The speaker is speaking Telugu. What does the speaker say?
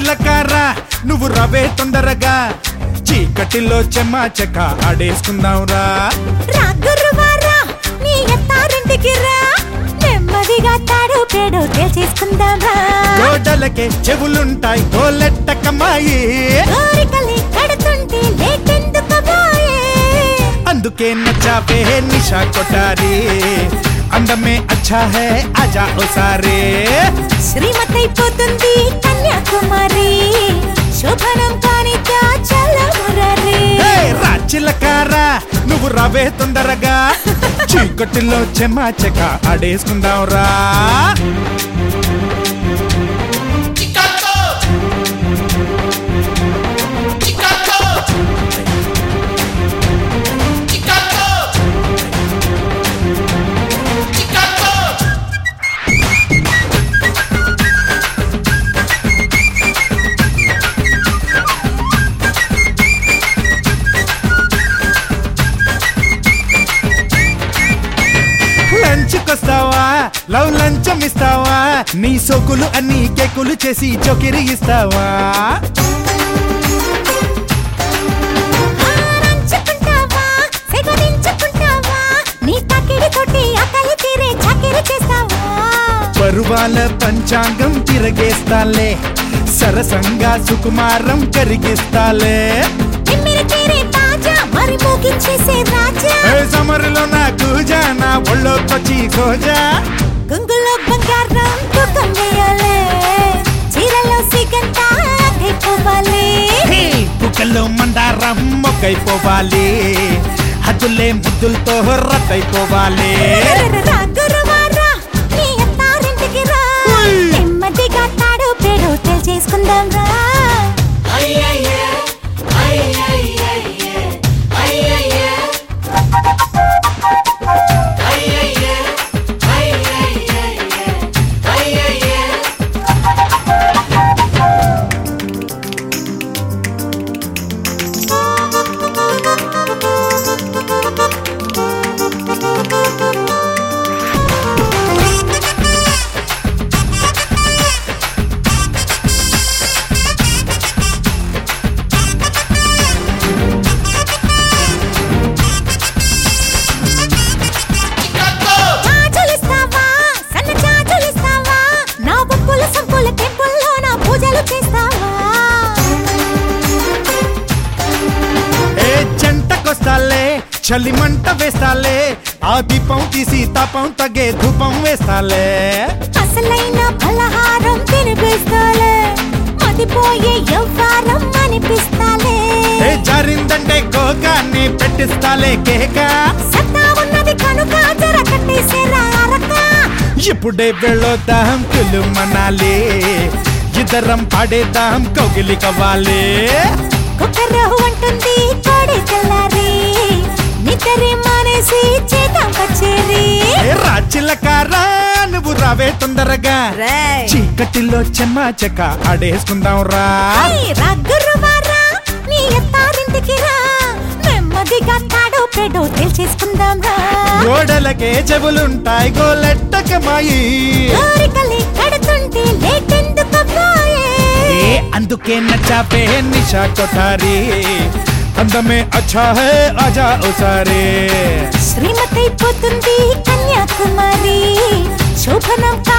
చిలకారా నువ్వు రవే తొందరగా చీకటిలో చెమ్మా చెక్క ఆడేసుకుందాంరా రా గురువారా నీ అత్తారింటికి రా నెమ్మదిగా తాడు పేడు తేల్చేసుకుందామా గోడలకే చెవులుంటాయి గోలెట్టకమ్మాయి కోరికలి కడుతుంటే లేటెందుకు బాయే అందుకే నచ్చావే నిషా కొట్టారి అందమే అచ్చా హే ఆజా ఓసారే శ్రీమతైపోతుంది కన్యాకుమారి శోభనం కానిత చల్ల మురళి హే, రా చిలకారా నువ్వు రవే తొందరగా చీకటిలో చెమ్మా చెక్క ఆడేసుకుందాంరా లంచ్కొస్తావా లవ్ లంచం ఇస్తావా నీ సోకులు అన్ని కేకులు చేసి చొకిరి ఇస్తావా ఆనంచుకుంటావా సెగదించుకుంటావా నీ తాకిడి కొట్టి అకలి తీరే చాకిరి చేస్తావా పరువాల పంచాంగం తిరగేస్తాలే సరసంగా సుకుమారం కరిగిస్తాలే తిమ్మిరి తీరే తాజా మరి మోగించేసే రాజా ఏ సమరులో నా కూజా నా ఒళ్ళోకొచ్చి కోజా గుంగులో బంగారం తూకం వేయాలి చీరలో సిగంత అయిపోవాలి హే, కుక్కల్లో మందారం మొక్కైపోవాలి హద్దులే ముద్దులతో రద్దయిపోవాలి రా గురువారా నీ అత్తారింటికి రా ఉయ్. నెమ్మదిగా తాడు పేడు చేసుకుందాం రా చాచులిస్తావా సన్న చాచులిస్తావా నా బొప్పుల సంపుల టెంపుల్లో నా పూజలు చేస్తావా ఏ జంటకొస్తాలే చలి మంట వేస్తాలే ఆ దీపం తీసి తపం తగే ధూపం వేస్తాలే అసలైన పలహారం తినిపిస్తాలే మదిపోయే యవ్వారం అనిపిస్తాలే ఏ జారిందంటే కోగాన్ని పెట్టిస్తాలే కేక సత్తా ఉన్నది కనుక జర కట్టేసేరా అరక ఇప్పుడే వెళ్ళొద్దాం కులు మనాలి ఇద్దరం పాడేద్దాం కౌగిలి కవ్వాలి కుక్కరు అంటుంది కోడి తెల్లారి నిద్రే మానేసి చేద్దాం కచేరి ఏ రాచిలకారా నువ్వు రావే తొందరగా చీకటిలో చెమ్మా చెక్క ఆడేసుకుందాం రా రగ్గురువారా నీ ఎత్తారింటికి రా నెమ్మదిగా తాడో పెడో తేల్చేసుకుందాం రా గోడలకే చెవులుంటాయి గోలెట్టకమాయి కోరికలి కడుతుంటే లేటెందుకు పోయే ఏ అందుకే నచ్చాపే నిషా కొఠారి అందమే అచ్చా హే ఆజా ఓసారే శ్రీమతైపోతుంది కన్యాకుమారి శోభనం